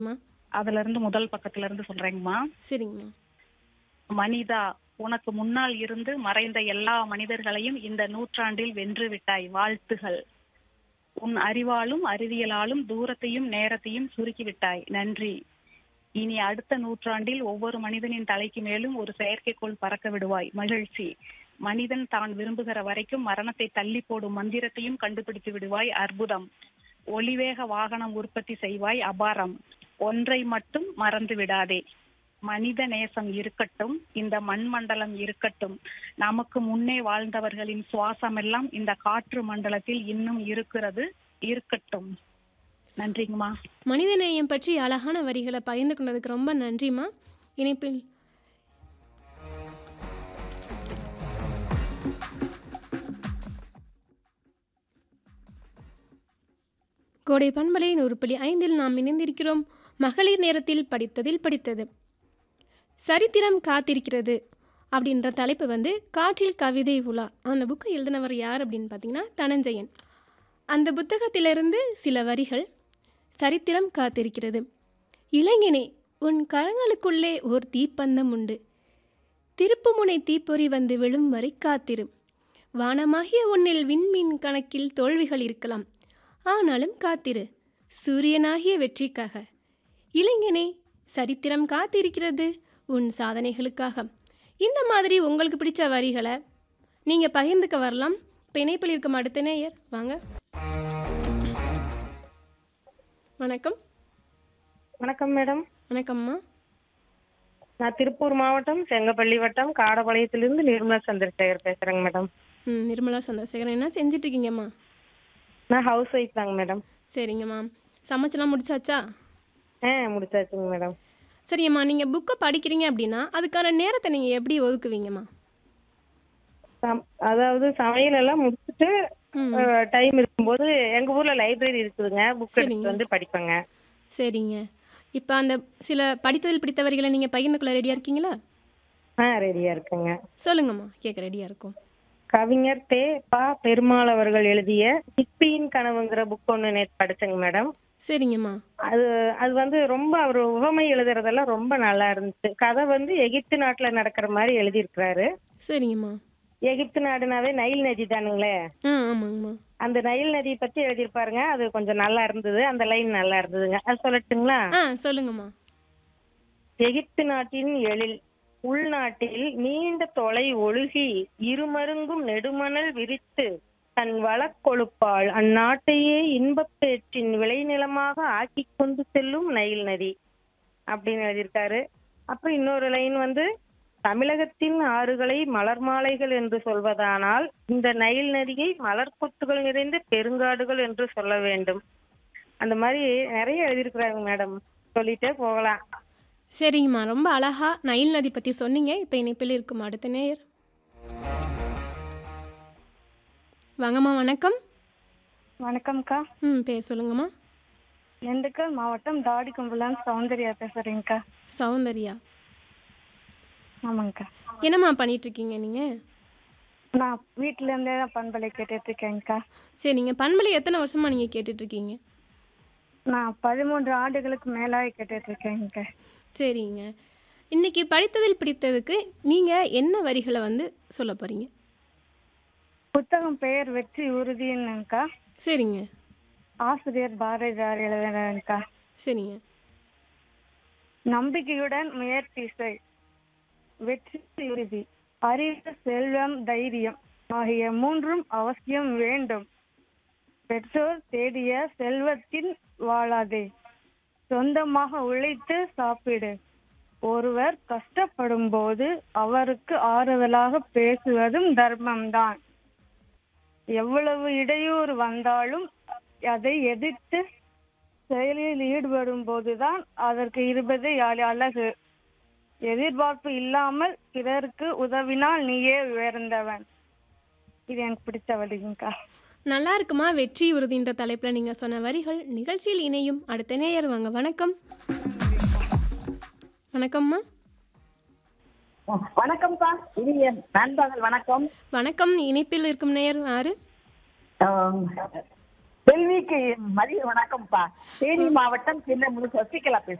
மா அதுல இருந்து முதல் பக்கத்துல இருந்து சொல்றேங்கம்மா சரிங்கம்மா மனிதா உனக்கு முன்னால் இருந்து மறைந்த எல்லா மனிதர்களையும் இந்த நூற்றாண்டில் வென்று விட்டாய் வாழ்த்துகள் உன் அறிவாலும் அறிவியலாலும் தூரத்தையும் நேரத்தையும் சுருக்கி விட்டாய் நன்றி இனி அடுத்த நூற்றாண்டில் ஒவ்வொரு மனிதனின் தலைக்கு மேலும் ஒரு செயற்கைக்கோள் பறக்க விடுவாய் மகிழ்ச்சி மனிதன் தான் விரும்புகிற வரைக்கும் மரணத்தை தள்ளி போடும் மந்திரத்தையும் கண்டுபிடித்து விடுவாய் அற்புதம் ஒளிவேக வாகனம் உற்பத்தி செய்வாய் அபாரம் ஒன்றை மட்டும் மறந்து விடாதே மனித நேசம் இருக்கட்டும் இந்த மண்மண்டலம் இருக்கட்டும் நமக்கு முன்னே வாழ்ந்தவர்களின் சுவாசமெல்லாம் இந்த காற்று மண்டலத்தில் இன்னும் இருக்கிறது இருக்கட்டும் நன்றிங்கம்மா மனிதநேயம் பற்றி அழகான வரிகளை பகிர்ந்து கொண்டதுக்கு ரொம்ப நன்றிம்மா இணைப்பில் கோடை பண்பலை நூறு புள்ளி ஐந்தில் நாம் இணைந்திருக்கிறோம் மகளிர் நேரத்தில் படித்ததில் படித்தது சரித்திரம் காத்திருக்கிறது அப்படின்ற தலைப்பு வந்து காற்றில் கவிதை உலா அந்த புக்கை எழுதினவர் யார் அப்படின்னு பார்த்தீங்கன்னா தனஞ்சயன் அந்த புத்தகத்திலிருந்து சில வரிகள் சரித்திரம் காத்திருக்கிறது இளைஞனே உன் கரங்களுக்குள்ளே ஓர் தீப்பந்தம் உண்டு திருப்புமுனை தீப்பொறி வந்து விழும் வரை காத்திரு வானமாகிய உன்னில் விண்மீன் கணக்கில் தோல்விகள் இருக்கலாம் ஆனாலும் காத்திரு சூரியனாகிய வெற்றிக்காக இளைஞனே சரித்திரம் காத்திருக்கிறது உன் சாதனைகளுக்காக இந்த மாதிரி உங்களுக்கு பிடிச்ச வரிகளை நீங்கள் பகிர்ந்துக்க வரலாம் இப்போ இணைப்பில் இருக்கும் அடுத்த நேயர் வாங்க வணக்கம் வணக்கம் மேடம் வணக்கம்மா நான் திருப்பூர் மாவட்டம் செங்கப்பள்ளி வட்டம் காடபாளையத்திலிருந்து நிர்மலா சந்திரசேகர் பேசுறேங்க மேடம் ம் நிர்மலா சந்திரசேகரன் என்ன செஞ்சுட்டு இருக்கீங்கம்மா நான் ஹவுஸ் ஒய்ஃப் தாங்க மேடம் சரிங்கம்மா சமைச்செல்லாம் முடிச்சாச்சா ஆ முடிச்சாச்சுங்க மேடம் சரிங்கம்மா நீங்கள் புக்கை படிக்கிறீங்க அப்படின்னா அதுக்கான நேரத்தை நீங்கள் எப்படி ஒதுக்குவீங்கம்மா சம்- அதாவது சமையல் எல்லாம் முடிச்சுட்டு ம் டைம் இருக்கும்போது எங்க ஊர்ல லைப்ரரி இருக்குதுங்க புக் சரிங்க. எடுத்துட்டு வந்து படிப்பேங்க சரிங்க இப்போ அந்த சில படித்ததில் பிடித்த வரிகளை நீங்கள் பகிர்ந்துக்குள்ள ரெடியாக இருக்கீங்களா ஆ ரெடியா இருக்குங்க சொல்லுங்கம்மா கேட்க ரெடியாக இருக்கும் கவிஞர் தே பா பெருமாள் அவர்கள் எழுதிய சிப்பியின் கனவுங்கிற புக் ஒன்று நேற்று படிச்சேங்க மேடம் சரிங்கம்மா அது அது வந்து ரொம்ப அவர் உவமை எழுதுறதெல்லாம் ரொம்ப நல்லா இருந்துச்சு கதை வந்து எகிப்து நாட்டுல நடக்கிற மாதிரி எழுதியிருக்கிறாரு சரிங்கம்மா எகிப்து நாடுனாவே நைல் நதி தானுங்களே ஆ ஆமாங்கம்மா அந்த நைல் நதியை பத்தி எழுதியிருப்பாருங்க அது கொஞ்சம் நல்லா இருந்தது அந்த லைன் நல்லா இருந்ததுங்க அது சொல்லட்டுங்களா ஆ சொல்லுங்கம்மா எகிப்து நாட்டின் எழில் உள்நாட்டில் நீண்ட தொலை ஒழுகி இருமருங்கும் நெடுமணல் விரித்து தன் வளக்கொழுப்பால் அந்நாட்டையே இன்பப்பேற்றின் விளைநிலமாக ஆக்கி கொண்டு செல்லும் நைல் நதி அப்படின்னு எழுதியிருக்காரு அப்புறம் இன்னொரு லைன் வந்து தமிழகத்தின் ஆறுகளை மலர் மாலைகள் என்று சொல்வதானால் இந்த நைல் நதியை மலர் கொத்துகள் நிறைந்த பெருங்காடுகள் என்று சொல்ல வேண்டும் அந்த மாதிரி நிறைய எழுதியிருக்கிறாங்க மேடம் சொல்லிட்டே போகலாம் சரிங்கம்மா ரொம்ப அழகா நைல் நதி பற்றி சொன்னீங்க இப்போ இணைப்பில் இருக்கும் அடுத்த நேயர் வாங்கம்மா வணக்கம் வணக்கம்க்கா ம் பேர் சொல்லுங்கம்மா திண்டுக்கல் மாவட்டம் தாடிக்கும்புலான் சௌந்தர்யா பேசுறேங்க்கா சௌந்தர்யா ஆமாங்கக்கா என்னம்மா பண்ணிட்டு இருக்கீங்க நீங்கள் நான் வீட்டுல இருந்தே தான் பண்பலை கேட்டுட்டு இருக்கேங்க்கா சரி நீங்கள் பண்பலை எத்தனை வருஷமா நீங்கள் கேட்டுட்டு இருக்கீங்க நான் பதிமூன்று ஆண்டுகளுக்கு மேலாக கேட்டுட்டு இருக்கேங்க்கா சரிங்க இன்னைக்கு படித்ததில் பிடித்ததுக்கு நீங்கள் என்ன வரிகளை வந்து சொல்ல போகிறீங்க புத்தகம் பெயர் வெற்றி உறுதின்னுங்கக்கா சரிங்க ஆசிரியர் பாரதியார் எழுதுறேங்க்கா சரிங்க நம்பிக்கையுடன் முயற்சி செய் வெற்றி உறுதி அறிவு செல்வம் தைரியம் ஆகிய மூன்றும் அவசியம் வேண்டும் பெற்றோர் தேடிய செல்வத்தின் வாழாதே சொந்தமாக உழைத்து சாப்பிடு ஒருவர் கஷ்டப்படும் போது அவருக்கு ஆறுதலாக பேசுவதும் தர்மம்தான் எவ்வளவு இடையூறு வந்தாலும் அதை எதிர்த்து செயலில் ஈடுபடும் போதுதான் அதற்கு இருப்பது அழ- அழகு எதிர்பார்ப்பு இல்லாமல் பிறருக்கு உதவினால் நீயே உயர்ந்தவன் இது எனக்கு பிடிச்ச வழிங்கக்கா நல்லா இருக்குமா வெற்றி உறுதின்ற தலைப்பில் நீங்கள் சொன்ன வரிகள் நிகழ்ச்சியில் இணையும் அடுத்த நேயர் வாங்க வணக்கம் வணக்கம்மா வணக்கம்ப்பா இனிய நண்பர்கள் வணக்கம் வணக்கம் இணைப்பில் இருக்கும் நேயர் யாரு ஆம், செல்விக்கு மதிய வணக்கம்ப்பா தேனி மாவட்டம் சின்ன முழு சசிகலா பேசுறேன்